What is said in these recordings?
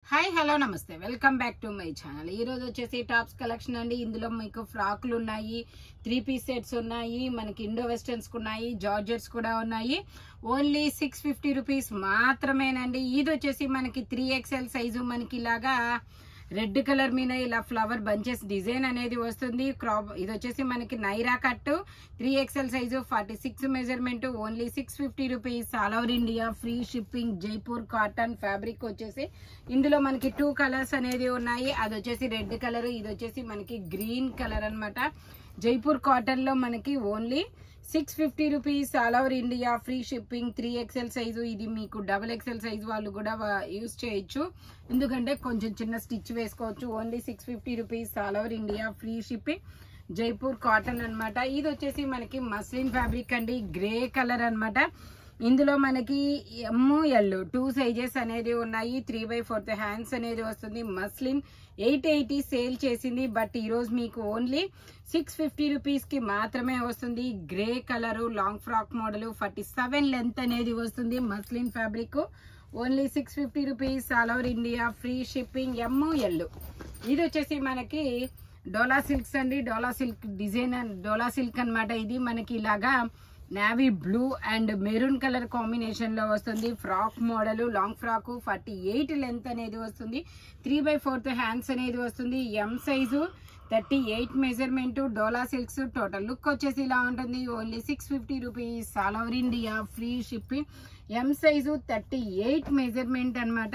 hi hello నమస్తే welcome back to my channel ఈ రోజు వచ్చేసి టాప్స్ కలెక్షన్ అండి ఇందులో మీకు ఫ్రాక్లు ఉన్నాయి త్రీ పీస్ సెట్స్ ఉన్నాయి మనకి ఇండో వెస్టర్న్స్ ఉన్నాయి జార్జెట్స్ కూడా ఉన్నాయి ఓన్లీ సిక్స్ ఫిఫ్టీ రూపీస్ మాత్రమేనండి ఇది వచ్చేసి మనకి త్రీ ఎక్స్ఎల్ సైజు మనకి ఇలాగా రెడ్ కలర్ మీద ఇలా ఫ్లవర్ బంచెస్ డిజైన్ అనేది వస్తుంది క్రాప్ ఇది వచ్చేసి మనకి Naira cut three XL size forty six measurement only six fifty rupees all over India free shipping Jaipur cotton fabric వచ్చేసి ఇందులో మనకి టూ కలర్స్ అనేది ఉన్నాయి అది వచ్చేసి రెడ్ కలర్ ఇది వచ్చేసి మనకి గ్రీన్ కలర్ అన్నమాట జైపూర్ కాటన్ లో మనకి only six fifty rupees all over India free shipping three XL size ఇది మీకు డబుల్ ఎక్స్ఎల్ సైజు వాళ్ళు కూడా యూస్ చేయొచ్చు ఎందుకంటే కొంచెం చిన్న స్టిచ్ వేసుకోవచ్చు only six fifty rupees all over India free shipping Jaipur cotton అన్నమాట ఇది వచ్చేసి మనకి మస్లిన్ ఫ్యాబ్రిక్ అండి గ్రే కలర్ అన్నమాట ఇందులో మనకి ఎమ్ ఎల్ టూ సైజెస్ అనేది ఉన్నాయి త్రీ బై ఫోర్త్ హ్యాండ్స్ అనేది వస్తుంది మస్లిన్ ఎయిట్ ఎయిటీ సేల్ చేసింది బట్ ఈరోజు మీకు ఓన్లీ సిక్స్ ఫిఫ్టీ రూపీస్కి మాత్రమే వస్తుంది grey colour long frock model forty seven length అనేది వస్తుంది muslin fabric only six fifty rupees all over India free shipping M L ఇది వచ్చేసి మనకి డోలా సిల్క్స్ అండి Dola silk design Dola silk అన్నమాట ఇది మనకి ఇలాగా navy blue and maroon colour combination లో వస్తుంది frock model long frock forty eight length అనేది వస్తుంది త్రీ బై ఫోర్త్ హ్యాండ్స్ అనేది వస్తుంది M size thirty eight measurement Dola silks total look వచ్చేసి ఇలా ఉంటుంది only six fifty rupees all over India free shipping M size thirty eight measurement అనమాట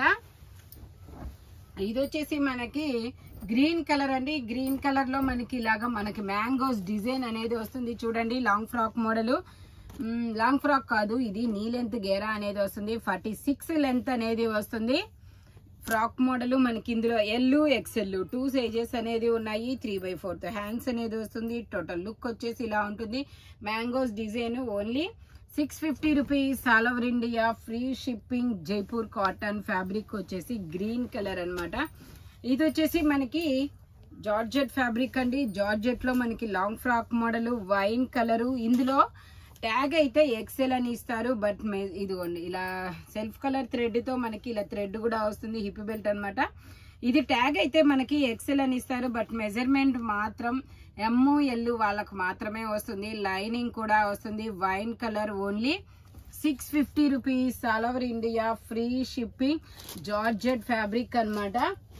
ఇది వచ్చేసి మనకి గ్రీన్ కలర్ అండి గ్రీన్ కలర్ లో మనకి ఇలాగా మనకి మ్యాంగోస్ డిజైన్ అనేది వస్తుంది చూడండి long frock model long frock కాదు ఇది నీ లెంత్ గేరా అనేది వస్తుంది ఫార్టీ సిక్స్ లెంత్ అనేది వస్తుంది ఫ్రాక్ మోడల్ మనకి ఇందులో ఎల్ ఎక్సెల్ టూ సైజెస్ అనేది ఉన్నాయి త్రీ బై ఫోర్త్ హ్యాండ్స్ అనేది వస్తుంది టోటల్ లుక్ వచ్చేసి ఇలా ఉంటుంది mangoes design only six fifty rupees all over India free shipping Jaipur cotton fabric వచ్చేసి గ్రీన్ కలర్ అన్నమాట ఇది వచ్చేసి మనకి జార్జెట్ ఫ్యాబ్రిక్ అండి జార్జెట్ లో మనకి long frock model wine colour ఇందులో ట్యాగ్ అయితే ఎక్సెల్ అని ఇస్తారు బట్ ఇదిగోండి ఇలా సెల్ఫ్ కలర్ థ్రెడ్ తో మనకి ఇలా థ్రెడ్ కూడా వస్తుంది హిప్ బెల్ట్ అన్నమాట ఇది ట్యాగ్ అయితే మనకి ఎక్సెల్ అని ఇస్తారు బట్ మెజర్మెంట్ మాత్రం ఎమ్ ఎల్ వాళ్ళకు మాత్రమే వస్తుంది లైనింగ్ కూడా వస్తుంది wine colour only six fifty rupees all over India free shipping georgette fabric అన్నమాట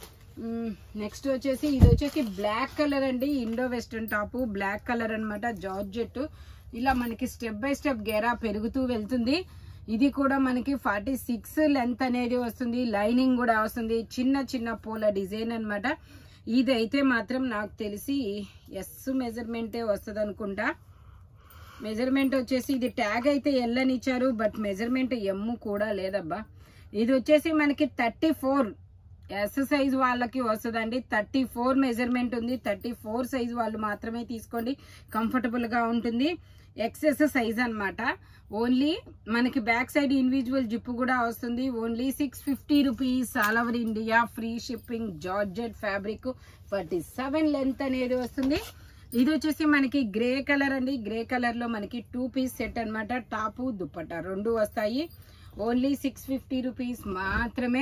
నెక్స్ట్ వచ్చేసి ఇది వచ్చేసి బ్లాక్ కలర్ అండి Indo western top black colour అన్నమాట జార్జెట్ ఇలా మనకి స్టెప్ బై స్టెప్ గెరా పెరుగుతూ వెళ్తుంది ఇది కూడా మనకి ఫార్టీ సిక్స్ లెంత్ అనేది వస్తుంది లైనింగ్ కూడా వస్తుంది చిన్న చిన్న పూల డిజైన్ అన్నమాట ఇది అయితే మాత్రం నాకు తెలిసి ఎస్ మెజర్మెంటే వస్తుంది అనుకుంటా మెజర్మెంట్ వచ్చేసి ఇది ట్యాగ్ అయితే ఎల్ అని ఇచ్చారు బట్ మెజర్మెంట్ ఎమ్ కూడా లేదబ్బా ఇది వచ్చేసి మనకి థర్టీ ఫోర్ ఎస్ సైజ్ వాళ్ళకి వస్తుందండి థర్టీ ఫోర్ మెజర్మెంట్ ఉంది థర్టీ ఫోర్ సైజ్ వాళ్ళు మాత్రమే తీసుకోండి కంఫర్టబుల్ గా ఉంటుంది ఎక్సెస్ సైజ్ అన్నమాట ఓన్లీ మనకి బ్యాక్ సైడ్ ఇండివిజువల్ జిప్ కూడా వస్తుంది only six fifty rupees all over India free shipping georgette fabric forty seven length అనేది వస్తుంది ఇది వచ్చేసి మనకి గ్రే కలర్ అండి గ్రే కలర్ లో మనకి టూ పీస్ సెట్ అన్నమాట టాపు దుప్పట్టా రెండు వస్తాయి ఓన్లీ సిక్స్ ఫిఫ్టీ రూపీస్ మాత్రమే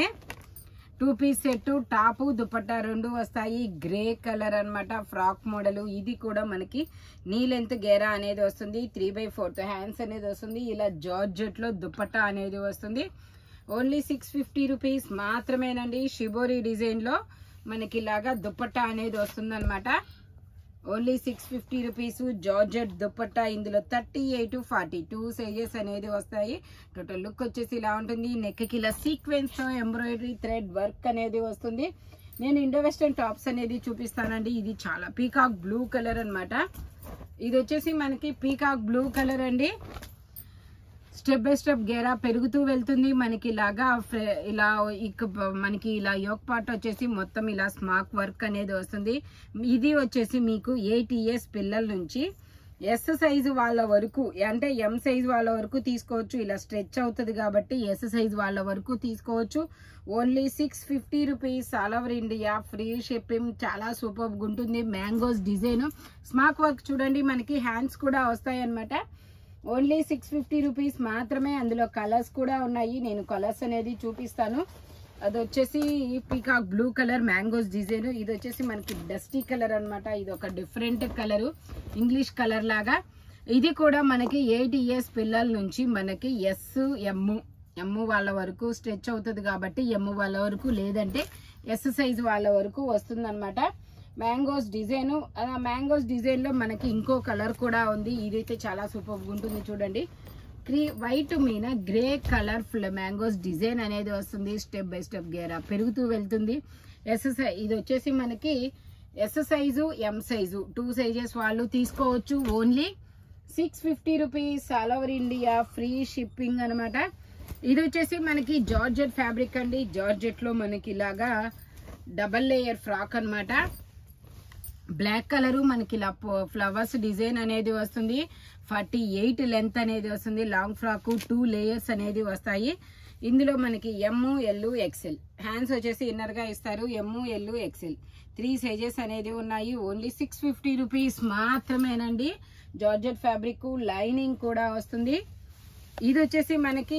two piece set top dupatta రెండు వస్తాయి గ్రే కలర్ అన్నమాట ఫ్రాక్ మోడల్ ఇది కూడా మనకి నీ లెంత్ గేరా అనేది వస్తుంది త్రీ బై ఫోర్త్ హ్యాండ్స్ అనేది వస్తుంది ఇలా జార్జెట్ లో దుపట్టా అనేది వస్తుంది ఓన్లీ సిక్స్ ఫిఫ్టీ రూపీస్ మాత్రమేనండి షిబోరి డిజైన్ లో మనకి ఇలాగా దుపట్టా అనేది వస్తుంది only six fifty rupees georgette dupatta ఇందులో thirty eight forty two sizes అనేది వస్తాయి టోటల్ లుక్ వచ్చేసి ఇలా ఉంటుంది నెక్ కి ఇలా సీక్వెన్స్ తో ఎంబ్రాయిడరీ థ్రెడ్ వర్క్ అనేది వస్తుంది నేను ఇండో వెస్టర్న్ టాప్స్ అనేది చూపిస్తానండి ఇది చాలా పీకాక్ బ్లూ కలర్ అన్నమాట ఇది వచ్చేసి మనకి పీకాక్ బ్లూ కలర్ అండి స్టెప్ బై స్టెప్ గేరా పెరుగుతూ వెళ్తుంది మనకి ఇలాగా ఫ్రె- ఇలా ఇక మనకి ఇలా యోక్ పార్ట్ వచ్చేసి మొత్తం ఇలా స్మాక్ వర్క్ అనేది వస్తుంది ఇది వచ్చేసి మీకు ఎయిట్ ఇయర్స్ పిల్లల నుంచి ఎస్ సైజు వాళ్ళ వరకు అంటే ఎం సైజు వాళ్ళ వరకు తీసుకోవచ్చు ఇలా స్ట్రెచ్ అవుతుంది కాబట్టి ఎస్ సైజు వాళ్ళ వరకు తీసుకోవచ్చు only six fifty rupees all over India free shipping చాలా సూపర్ ఉంటుంది మ్యాంగోస్ డిజైన్ స్మాక్ వర్క్ చూడండి మనకి హ్యాండ్స్ కూడా వస్తాయి అన్నమాట ఓన్లీ సిక్స్ ఫిఫ్టీ రూపీస్ మాత్రమే అందులో కలర్స్ కూడా ఉన్నాయి నేను కలర్స్ అనేది చూపిస్తాను అది వచ్చేసి peacock blue colour mangoes design ఇది వచ్చేసి మనకి డస్టీ కలర్ అన్నమాట ఇది ఒక డిఫరెంట్ కలర్ ఇంగ్లీష్ కలర్ లాగా ఇది కూడా మనకి ఎయిట్ ఇయర్స్ పిల్లల నుంచి మనకి ఎస్ ఎమ్ ఎమ్ వాళ్ళ వరకు స్ట్రెచ్ అవుతుంది కాబట్టి ఎమ్ వాళ్ళ వరకు లేదంటే ఎస్ సైజ్ వాళ్ళ వరకు వస్తుంది అనమాట మ్యాంగోస్ డిజైన్ ఆ మ్యాంగోస్ డిజైన్ లో మనకి ఇంకో కలర్ కూడా ఉంది ఇదైతే చాలా సూపర్ ఉంటుంది చూడండి క్రీ వైట్ మీద గ్రే కలర్ మ్యాంగోస్ డిజైన్ అనేది వస్తుంది స్టెప్ బై స్టెప్ గేరా పెరుగుతూ వెళ్తుంది ఎస్ సై- ఇది వచ్చేసి మనకి S size M size two sizes వాళ్ళు తీసుకోవచ్చు only six fifty rupees all over India free shipping అన్నమాట ఇది వచ్చేసి మనకి జార్జెట్ ఫ్యాబ్రిక్ అండి జార్జెట్ లో మనకి ఇలాగా డబల్ లేయర్ ఫ్రాక్ అన్నమాట బ్లాక్ కలర్ మనకి ఇలా ఫ్లవర్స్ డిజైన్ అనేది వస్తుంది ఫార్టీ ఎయిట్ లెంత్ అనేది వస్తుంది లాంగ్ ఫ్రాక్ టూ లేయర్స్ అనేది వస్తాయి ఇందులో మనకి ఎమ్ ఎల్ ఎక్సెల్ హ్యాండ్స్ వచ్చేసి ఇన్నర్ గా ఇస్తారు M L XL three sizes అనేది ఉన్నాయి ఓన్లీ సిక్స్ ఫిఫ్టీ రూపీస్ మాత్రమేనండి జార్జెట్ ఫ్యాబ్రిక్ లైనింగ్ కూడా వస్తుంది ఇది వచ్చేసి మనకి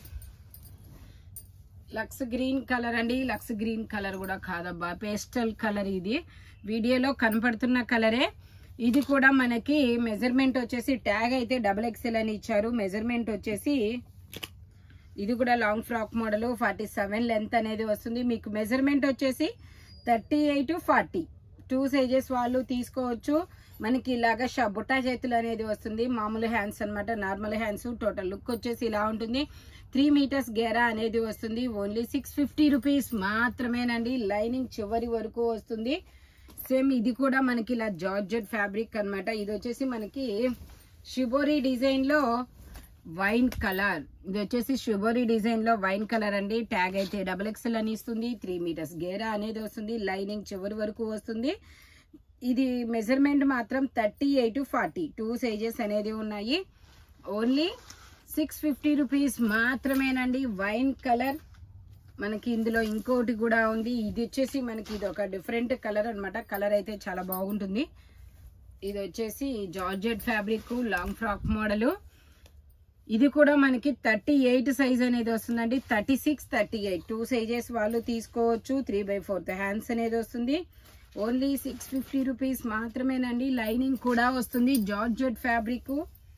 లక్స్ గ్రీన్ కలర్ అండి లక్స్ గ్రీన్ కలర్ కూడా కాదబ్బా పేస్టల్ కలర్ ఇది వీడియోలో కనపడుతున్న కలరే ఇది కూడా మనకి మెజర్మెంట్ వచ్చేసి ట్యాగ్ అయితే డబుల్ ఎక్సెల్ అని ఇచ్చారు మెజర్మెంట్ వచ్చేసి ఇది కూడా long frock model forty seven length అనేది వస్తుంది మీకు మెజర్మెంట్ వచ్చేసి thirty eight forty two sizes వాళ్ళు తీసుకోవచ్చు మనకి ఇలాగా ష- బుట్టా చేతులు అనేది వస్తుంది మామూలు హ్యాండ్స్ అన్నమాట నార్మల్ హ్యాండ్స్ టోటల్ లుక్ వచ్చేసి ఇలా ఉంటుంది త్రీ మీటర్స్ గేరా అనేది వస్తుంది ఓన్లీ సిక్స్ ఫిఫ్టీ రూపీస్ మాత్రమేనండి లైనింగ్ చివరి వరకు వస్తుంది సేమ్ ఇది కూడా మనకి ఇలా జార్జెట్ ఫ్యాబ్రిక్ అన్నమాట ఇది వచ్చేసి మనకి షిబోరి డిజైన్ లో వైన్ కలర్ ఇది వచ్చేసి షుబోరి డిజైన్ లో వైన్ కలర్ అండి ట్యాగ్ అయితే డబుల్ ఎక్స్ఎల్ అని ఇస్తుంది త్రీ మీటర్స్ గేరా అనేది వస్తుంది లైనింగ్ చివరి వరకు వస్తుంది ఇది మెజర్మెంట్ మాత్రం thirty eight forty two sizes అనేది ఉన్నాయి ఓన్లీ సిక్స్ ఫిఫ్టీ రూపీస్ మాత్రమేనండి వైన్ కలర్ మనకి ఇందులో ఇంకోటి కూడా ఉంది ఇది వచ్చేసి మనకి ఇది ఒక డిఫరెంట్ కలర్ అన్నమాట కలర్ అయితే చాలా బాగుంటుంది ఇది వచ్చేసి georgette fabric long frock model ఇది కూడా మనకి థర్టీ ఎయిట్ సైజ్ అనేది వస్తుందండి thirty six thirty eight two sizes వాళ్ళు తీసుకోవచ్చు త్రీ బై ఫోర్త్ హ్యాండ్స్ అనేది వస్తుంది ఓన్లీ సిక్స్ ఫిఫ్టీ రూపీస్ మాత్రమేనండి లైనింగ్ కూడా వస్తుంది జార్జెట్ ఫ్యాబ్రిక్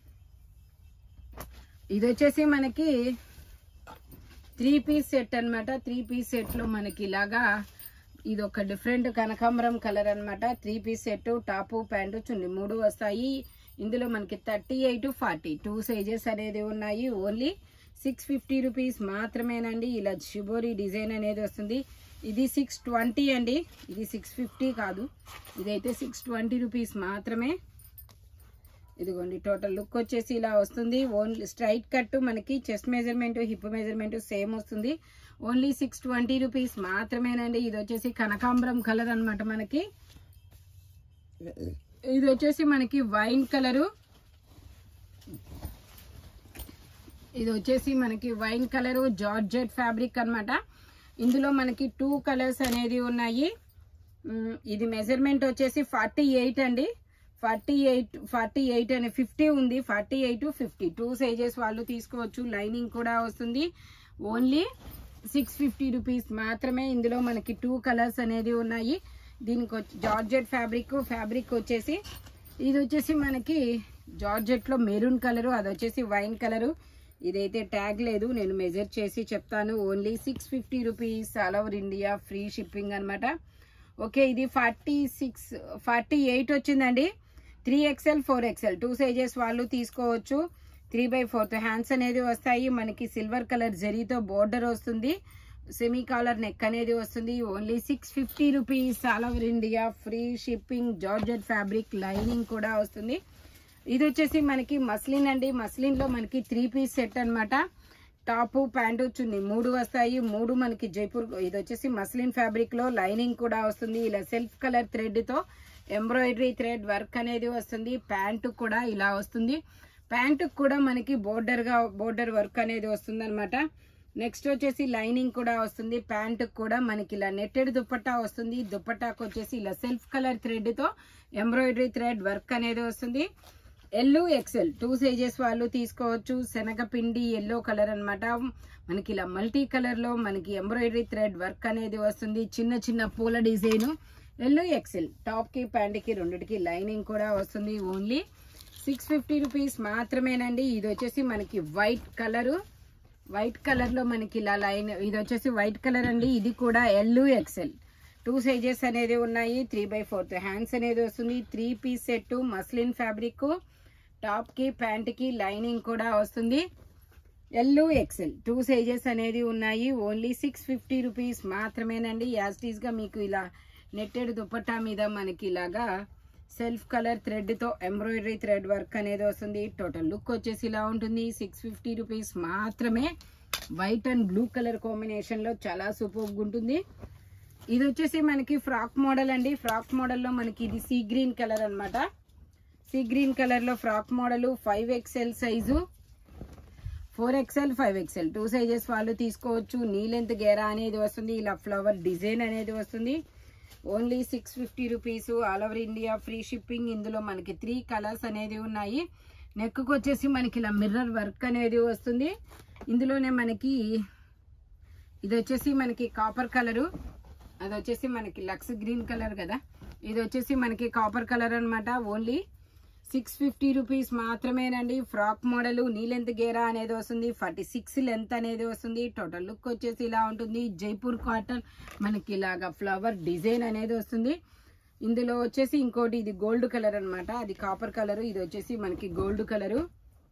ఇది వచ్చేసి మనకి త్రీ పీస్ సెట్ అన్నమాట త్రీ పీస్ సెట్ లో మనకి ఇలాగా ఇది ఒక డిఫరెంట్ కనకాంబరం కలర్ అన్నమాట three piece set top pant chunni మూడు వస్తాయి ఇందులో మనకి thirty eight forty two sizes అనేది ఉన్నాయి ఓన్లీ సిక్స్ ఫిఫ్టీ రూపీస్ మాత్రమేనండి ఇలా షిబోరి డిజైన్ అనేది వస్తుంది ఇది సిక్స్ ట్వంటీ అండి ఇది సిక్స్ ఫిఫ్టీ కాదు ఇదైతే సిక్స్ ట్వంటీ రూపీస్ మాత్రమే ఇదిగోండి టోటల్ లుక్ వచ్చేసి ఇలా వస్తుంది ఓన్లీ స్ట్రైట్ కట్ మనకి chest measurement hip measurement same వస్తుంది ఓన్లీ సిక్స్ ట్వంటీ రూపీస్ మాత్రమేనండి ఇది వచ్చేసి కనకాంబరం కలర్ అన్నమాట మనకి ఇది వచ్చేసి మనకి వైన్ కలరు ఇది వచ్చేసి మనకి వైన్ కలరు జార్జెట్ ఫ్యాబ్రిక్ అన్నమాట ఇందులో మనకి టూ కలర్స్ అనేది ఉన్నాయి మ్, ఇది మెజర్మెంట్ వచ్చేసి ఫార్టీ ఎయిట్ అండి ఫార్టీ ఎయిట్ ఫార్టీ ఎయిట్ అని ఫిఫ్టీ ఉంది forty eight fifty two sizes వాళ్ళు తీసుకోవచ్చు లైనింగ్ కూడా వస్తుంది ఓన్లీ సిక్స్ ఫిఫ్టీ రూపీస్ మాత్రమే ఇందులో మనకి టూ కలర్స్ అనేది ఉన్నాయి దీనికి వచ్చి జార్జెట్ ఫ్యాబ్రిక్ ఫ్యాబ్రిక్ వచ్చేసి ఇది వచ్చేసి మనకి జార్జెట్లో మెరూన్ కలరు అది వచ్చేసి వైన్ కలరు ఇదైతే ట్యాగ్ లేదు నేను మెజర్ చేసి చెప్తాను only six fifty rupees all over India free shipping అన్నమాట ఓకే ఇది ఫార్టీ సిక్స్ ఫార్టీ ఎయిట్ వచ్చిందండి three XL four XL two sizes వాళ్ళు తీసుకోవచ్చు త్రీ బై ఫోర్త్ హ్యాండ్స్ అనేది వస్తాయి మనకి సిల్వర్ కలర్ జరీతో బోర్డర్ వస్తుంది సెమీ కాలర్ నెక్ అనేది వస్తుంది only six fifty rupees all over India free shipping georgette fabric lining కూడా వస్తుంది ఇది వచ్చేసి మనకి మస్లిన్ అండి మస్లిన్ లో మనకి త్రీ పీస్ సెట్ అన్నమాట టాప్ ప్యాంటు చున్నీ మూడు వస్తాయి మూడు మనకి జైపూర్ ఇది వచ్చేసి మస్లిన్ ఫ్యాబ్రిక్ లో లైనింగ్ కూడా వస్తుంది ఇలా సెల్ఫ్ కలర్ థ్రెడ్ తో ఎంబ్రాయిడరీ థ్రెడ్ వర్క్ అనేది వస్తుంది ప్యాంటు కూడా ఇలా వస్తుంది ప్యాంటు కూడా మనకి బోర్డర్ గా బోర్డర్ వర్క్ అనేది వస్తుంది అనమాట నెక్స్ట్ వచ్చేసి లైనింగ్ కూడా వస్తుంది ప్యాంటు కూడా మనకి ఇలా నెట్టెడ్ దుప్పట్టా వస్తుంది దుప్పట్టాకు వచ్చేసి ఇలా సెల్ఫ్ కలర్ థ్రెడ్ తో ఎంబ్రాయిడరీ థ్రెడ్ వర్క్ అనేది వస్తుంది ఎల్లో ఎక్సెల్ టూ సైజెస్ వాళ్ళు తీసుకోవచ్చు శనగపిండి ఎల్లో కలర్ అన్నమాట మనకి ఇలా మల్టీ కలర్ లో మనకి ఎంబ్రాయిడరీ థ్రెడ్ వర్క్ అనేది వస్తుంది చిన్న చిన్న పూల డిజైన్ ఎల్లో ఎక్సెల్ టాప్ కి ప్యాంట్ కి రెండిటికి లైనింగ్ కూడా వస్తుంది ఓన్లీ సిక్స్ ఫిఫ్టీ రూపీస్ మాత్రమేనండి ఇది వచ్చేసి మనకి వైట్ కలరు వైట్ కలర్ లో మనకి ఇలా లైన్ ఇది వచ్చేసి వైట్ కలర్ అండి ఇది కూడా ఎల్ ఎక్సెల్ టూ సైజెస్ అనేది ఉన్నాయి త్రీ బై ఫోర్త్ హ్యాండ్స్ అనేది వస్తుంది three piece set muslin fabric top కి ప్యాంట్ కి లైనింగ్ కూడా వస్తుంది ఎల్ ఎక్సెల్ టూ సైజెస్ అనేది ఉన్నాయి ఓన్లీ సిక్స్ ఫిఫ్టీ రూపీస్ మాత్రమేనండి యాస్టీస్ గా మీకు ఇలా నెట్టెడ్ దుపట్టా మీద మనకి ఇలాగా సెల్ఫ్ కలర్ థ్రెడ్ తో ఎంబ్రాయిడరీ థ్రెడ్ వర్క్ అనేది వస్తుంది టోటల్ లుక్ వచ్చేసి ఇలా ఉంటుంది సిక్స్ ఫిఫ్టీ రూపీస్ మాత్రమే white and blue colour combination లో చాలా సూపర్ ఉంటుంది ఇది వచ్చేసి మనకి ఫ్రాక్ మోడల్ అండి ఫ్రాక్ మోడల్లో మనకి ఇది సీ గ్రీన్ కలర్ అన్నమాట సీ గ్రీన్ కలర్ లో frock model five XL size four XL five XL two sizes వాళ్ళు తీసుకోవచ్చు నీ లెంత్ గేరా అనేది వస్తుంది ఇలా ఫ్లవర్ డిజైన్ అనేది వస్తుంది only six fifty rupees all over India free shipping ఇందులో మనకి త్రీ కలర్స్ అనేది ఉన్నాయి నెక్కు వచ్చేసి మనకి ఇలా మిర్రర్ వర్క్ అనేది వస్తుంది ఇందులోనే మనకి ఇది వచ్చేసి మనకి కాపర్ కలరు అది వచ్చేసి మనకి లక్స్ గ్రీన్ కలర్ కదా ఇది వచ్చేసి మనకి కాపర్ కలర్ అన్నమాట ఓన్లీ సిక్స్ ఫిఫ్టీ రూపీస్ మాత్రమేనండి ఫ్రాక్ మోడల్ నీ లెంత్ గేరా అనేది వస్తుంది ఫార్టీ సిక్స్ లెంత్ అనేది వస్తుంది టోటల్ లుక్ వచ్చేసి ఇలా ఉంటుంది జైపూర్ కాటన్ మనకి ఇలాగా ఫ్లవర్ డిజైన్ అనేది వస్తుంది ఇందులో వచ్చేసి ఇంకోటి ఇది గోల్డ్ కలర్ అన్నమాట అది కాపర్ కలర్ ఇది వచ్చేసి మనకి gold colour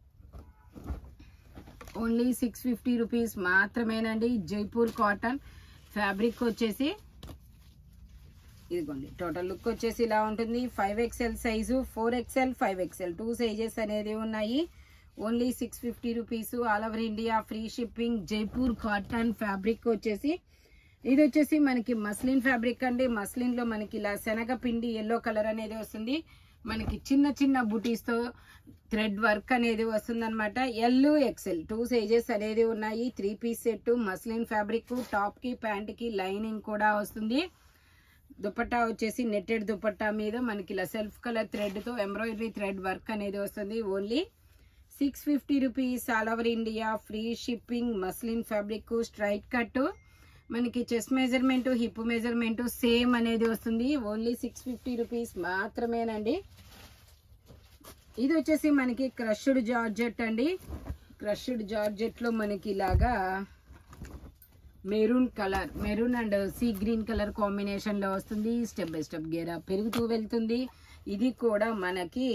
only six fifty rupees మాత్రమేనండి జైపూర్ కాటన్ ఫ్యాబ్రిక్ వచ్చేసి ఇదిగోండి టోటల్ లుక్ వచ్చేసి ఇలా ఉంటుంది five XL size four XL five XL two sizes అనేది ఉన్నాయి only six fifty rupees all over India free shipping Jaipur cotton fabric వచ్చేసి ఇది వచ్చేసి మనకి మస్లిన్ ఫ్యాబ్రిక్ అండి మస్లిన్ లో మనకి ఇలా శనగపిండి ఎల్లో కలర్ అనేది వస్తుంది మనకి చిన్న చిన్న బుటీస్ తో థ్రెడ్ వర్క్ అనేది వస్తుంది అనమాట ఎల్ ఎక్సెల్ టూ సైజెస్ అనేది ఉన్నాయి three piece set muslin fabric top కి ప్యాంట్ కి లైనింగ్ కూడా వస్తుంది దుపట్టా వచ్చేసి నెట్టెడ్ దుపట్టా మీద మనకి ఇలా సెల్ఫ్ కలర్ థ్రెడ్ తో ఎంబ్రాయిడరీ థ్రెడ్ వర్క్ అనేది వస్తుంది only six fifty rupees all over India free shipping muslin fabric straight cut మనకి chest measurement hip measurement same అనేది వస్తుంది ఓన్లీ సిక్స్ ఫిఫ్టీ రూపీస్ మాత్రమేనండి ఇది వచ్చేసి మనకి క్రష్డ్ జార్జెట్ అండి క్రష్డ్ జార్జెట్ లో మనకి ఇలాగా maroon colour maroon and sea green colour combination లో వస్తుంది స్టెప్ బై స్టెప్ గేరా పెరుగుతూ వెళ్తుంది ఇది కూడా మనకి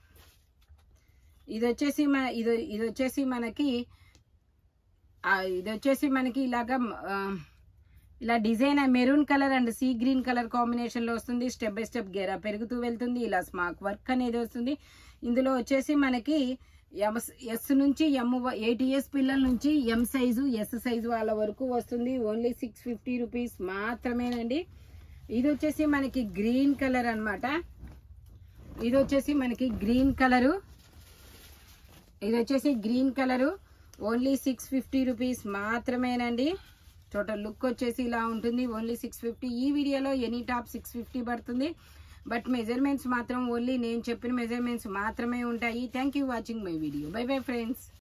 ఇది వచ్చేసి మన ఇది ఇది వచ్చేసి మనకి ఆ, ఇది వచ్చేసి మనకి ఇలాగా ఆ, ఇలా design maroon colour and sea green colour combination లో వస్తుంది స్టెప్ బై స్టెప్ గేరా పెరుగుతూ వెళ్తుంది ఇలా స్మాక్ వర్క్ అనేది వస్తుంది ఇందులో వచ్చేసి మనకి ఎస్ నుంచి ఎం ఎయిట్ ఇయర్స్ పిల్లల నుంచి ఎం సైజు ఎస్ సైజు వాళ్ళ వరకు వస్తుంది ఓన్లీ సిక్స్ ఫిఫ్టీ రూపీస్ మాత్రమేనండి ఇది వచ్చేసి మనకి గ్రీన్ కలర్ అన్నమాట ఇది వచ్చేసి మనకి గ్రీన్ కలరు ఇది వచ్చేసి green colour only six fifty rupees మాత్రమేనండి టోటల్ లుక్ వచ్చేసి ఇలా ఉంటుంది ఓన్లీ సిక్స్ ఫిఫ్టీ ఈ వీడియోలో ఎనీ టాప్ సిక్స్ ఫిఫ్టీ పడుతుంది బట్ మెజర్మెంట్స్ మాత్రం ఓన్లీ నేను చెప్పిన మెజర్మెంట్స్ మాత్రమే ఉంటాయి thank you watching my video bye bye friends